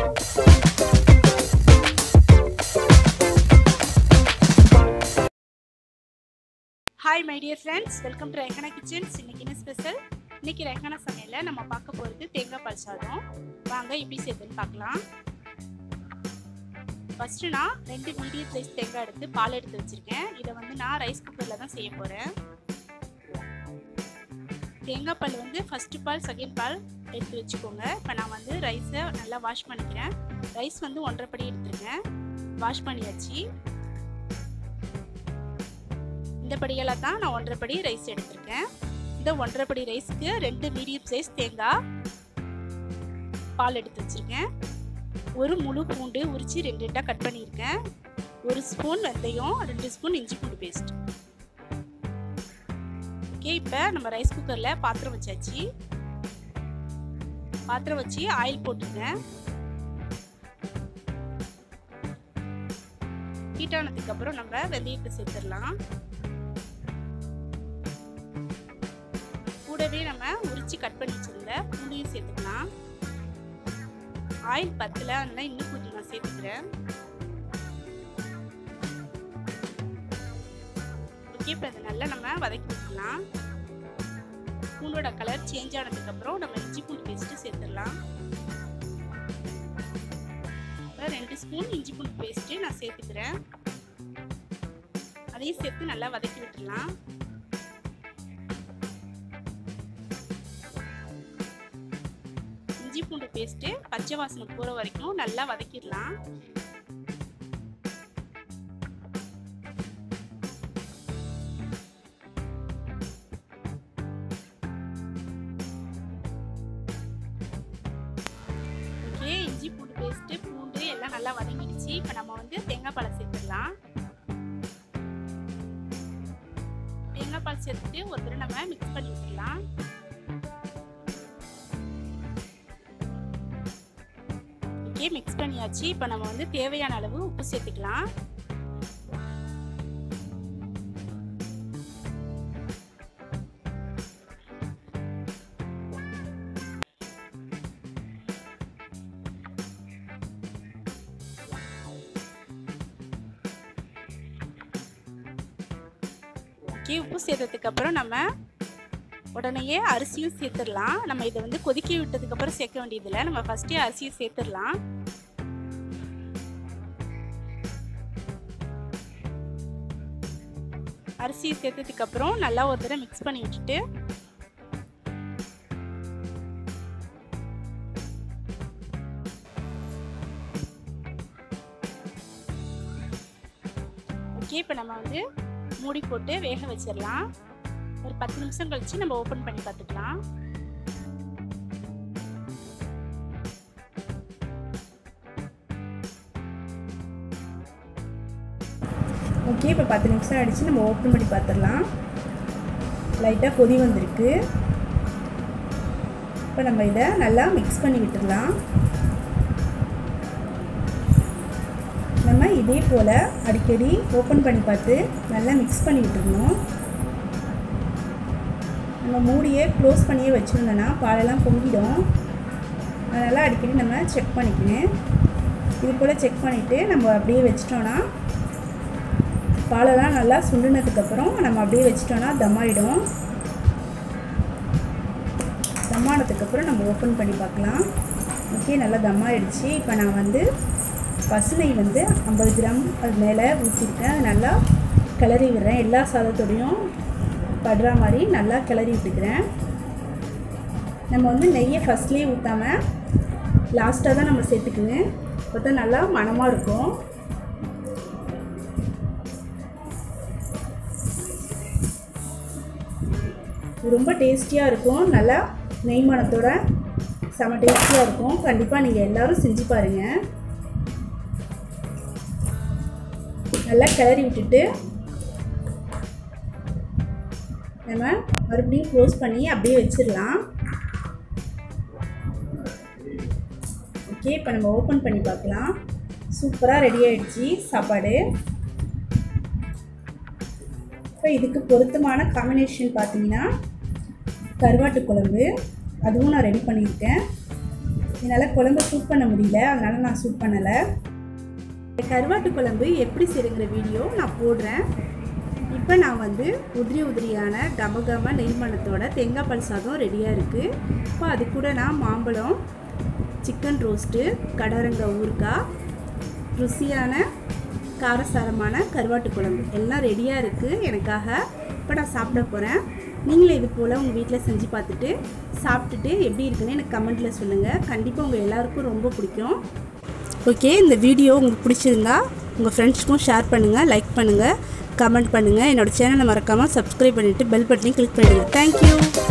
hi my dear friends welcome to Rehana kitchens இன்னைக்கு என்ன special இன்னைக்கு ரெஹானா சமையலில் நம்ம பார்க்க போகிறது தேங்காய் பால் சாதம் வாங்க எப்படி செய்யுதுன்னு பார்க்கலாம் ஃபஸ்ட்டு நான் ரெண்டு மீடியம் சைஸ் தேங்காய் எடுத்து பால் எடுத்து வச்சுருக்கேன் இதை வந்து நான் ரைஸ் குக்கரில் தான் செய்ய போகிறேன் தேங்காய் பால் வந்து ஃபஸ்ட்டு பால் செகண்ட் பால் எடுத்து வச்சுக்கோங்க இப்போ நான் வந்து ரைஸை நல்லா வாஷ் பண்ணிக்கிறேன் ரைஸ் வந்து ஒன்றரை படி எடுத்துருக்கேன் வாஷ் பண்ணியாச்சு இந்த படியெல்லாம் தான் நான் ஒன்றரை படி ரைஸ் எடுத்திருக்கேன் இந்த ஒன்றரை படி ரைஸ்க்கு ரெண்டு மீடியம் சைஸ் தேங்காய் பால் எடுத்து வச்சுருக்கேன் ஒரு முழு பூண்டு உரித்து ரெண்டு ரெண்டாக கட் பண்ணியிருக்கேன் ஒரு ஸ்பூன் வெந்தயம் ரெண்டு ஸ்பூன் இஞ்சி பூண்டு பேஸ்ட் ஓகே இப்போ நம்ம ரைஸ் குக்கரில் பாத்திரம் வச்சாச்சு பாத்திரம் வச்சு ஆயில் போட்டுருக்கேன் ஹீட் ஆனதுக்கு அப்புறம் நம்ம வெந்தயத்தை சேர்த்துடலாம் கூடவே நம்ம உரிச்சு கட் பண்ணி வச்சிருந்த பூண்டையும் சேர்த்துக்கலாம் ஆயில் பத்தில் அதனால இன்னும் கொஞ்சம் நான் சேர்த்துக்கிறேன் ஓகே இப்போ அதை நல்லா நம்ம வதக்கி விட்டுக்கலாம் பூண்டோட கலர் சேஞ்ச் ஆனதுக்கப்புறம் நம்ம இஞ்சி பூண்டு பேஸ்ட்டு சேர்த்துடலாம் அப்புறம் ரெண்டு ஸ்பூன் இஞ்சி பூண்டு பேஸ்ட்டு நான் சேர்த்துக்கிறேன் அதையும் சேர்த்து நல்லா வதக்கி விட்டுடலாம் இஞ்சி பூண்டு பேஸ்ட்டு பச்சை வாசனை போகிற வரைக்கும் நல்லா வதக்கிடலாம் ஓகே இஞ்சி பூண்டு பேஸ்ட்டு பூண்டு எல்லாம் நல்லா வதங்கிடுச்சு இப்போ நம்ம வந்து தேங்காய் பாலை சேர்த்துடலாம் தேங்காய் பால் சேர்த்துட்டு ஒரு தடவை நம்ம மிக்ஸ் பண்ணி விட்டுடலாம் ஓகே மிக்ஸ் பண்ணியாச்சு இப்போ நம்ம வந்து தேவையான அளவு உப்பு சேர்த்துக்கலாம் ஓகே உப்பு சேர்த்ததுக்கு அப்புறம் நம்ம உடனேயே அரிசியும் சேர்த்துடலாம் நம்ம இதை வந்து கொதிக்க விட்டதுக்கப்புறம் சேர்க்க வேண்டியதில்லை நம்ம ஃபஸ்ட்டே அரிசியை சேர்த்துடலாம் அரிசியை சேர்த்ததுக்கப்புறம் நல்லா ஒரு தடவை மிக்ஸ் பண்ணி விட்டுட்டு ஓகே இப்போ நம்ம வந்து மூடி போட்டு வேக வச்சிடலாம் ஒரு பத்து நிமிஷம் கழிச்சு நம்ம ஓப்பன் பண்ணி பார்த்துக்கலாம் ஓகே இப்போ பத்து நிமிஷம் ஆகிடுச்சு நம்ம ஓப்பன் பண்ணி பார்த்துடலாம் லைட்டாக கொதி வந்திருக்கு இப்போ நம்ம இதை நல்லா மிக்ஸ் பண்ணி விட்டுடலாம் நம்ம இதே போல் அடிக்கடி ஓப்பன் பண்ணி பார்த்து நல்லா மிக்ஸ் பண்ணி விட்டுருணும் நம்ம மூடியே க்ளோஸ் பண்ணியே வச்சுருந்தோன்னா பாலெல்லாம் பொங்கிடும் அதனால் அடிக்கடி நம்ம செக் பண்ணிக்கணும் இது போல் செக் பண்ணிவிட்டு நம்ம அப்படியே வச்சிட்டோன்னா பாலெல்லாம் நல்லா சுண்டுனதுக்கப்புறம் நம்ம அப்படியே வச்சிட்டோன்னா தம்மாயிடும் தம்மானதுக்கப்புறம் நம்ம ஓப்பன் பண்ணி பார்க்கலாம் ஓகே நல்லா தம்மாயிடுச்சு இப்போ நான் வந்து பசுனை வந்து ஐம்பது கிராம் அது மேலே ஊற்றிருக்கேன் நல்லா கிளறி விடுறேன் எல்லா சாதத்தோடையும் படுற மாதிரி நல்லா கிளறி விட்டுக்கிறேன் நம்ம வந்து நெய்யை ஃபஸ்ட்லேயே ஊற்றாமல் லாஸ்ட்டாக தான் நம்ம சேர்த்துக்குவேன் பார்த்தா நல்லா மணமாக இருக்கும் ரொம்ப டேஸ்டியாக இருக்கும் நல்லா நெய் மணத்தோட செம டேஸ்டியாக இருக்கும் கண்டிப்பாக நீங்கள் எல்லோரும் செஞ்சு பாருங்கள் நல்லா கிளறி விட்டுட்டு நம்ம மறுபடியும் க்ளோஸ் பண்ணி அப்படியே வச்சிடலாம் ஓகே இப்போ நம்ம ஓப்பன் பண்ணி பார்க்கலாம் சூப்பராக ரெடி ஆகிடுச்சி சாப்பாடு இப்போ இதுக்கு பொருத்தமான காம்பினேஷன் பார்த்தீங்கன்னா கருவாட்டு குழம்பு அதுவும் நான் ரெடி பண்ணியிருக்கேன் என்னால் குழம்பு சூட் பண்ண முடியல அதனால் நான் சூட் பண்ணலை இந்த கருவாட்டு குழம்பு எப்படி செய்யுங்கிற வீடியோ நான் போடுறேன் இப்போ நான் வந்து உதிரி உதிரியான கம கம நெய்மணத்தோட தேங்காய் பால் சாதம் ரெடியாக இருக்குது இப்போ அது கூட நான் மாம்பழம் சிக்கன் ரோஸ்ட்டு கடரங்காய் ஊறுகாய் ருசியான காரசாரமான கருவாட்டு குழம்பு எல்லாம் ரெடியாக இருக்குது எனக்காக இப்போ நான் சாப்பிட போகிறேன் நீங்களும் இது போல் உங்கள் வீட்டில் செஞ்சு பார்த்துட்டு சாப்பிட்டுட்டு எப்படி இருக்குன்னு எனக்கு கமெண்ட்டில் சொல்லுங்கள் கண்டிப்பாக உங்கள் எல்லாருக்கும் ரொம்ப பிடிக்கும் ஓகே இந்த வீடியோ உங்களுக்கு பிடிச்சிருந்தா உங்கள் ஃப்ரெண்ட்ஸ்க்கும் ஷேர் பண்ணுங்கள் லைக் பண்ணுங்கள் கமெண்ட் பண்ணுங்கள் என்னோடய சேனலை மறக்காமல் சப்ஸ்கிரைப் பண்ணிவிட்டு பெல் பட்டனையும் கிளிக் பண்ணிடுங்க தேங்க்யூ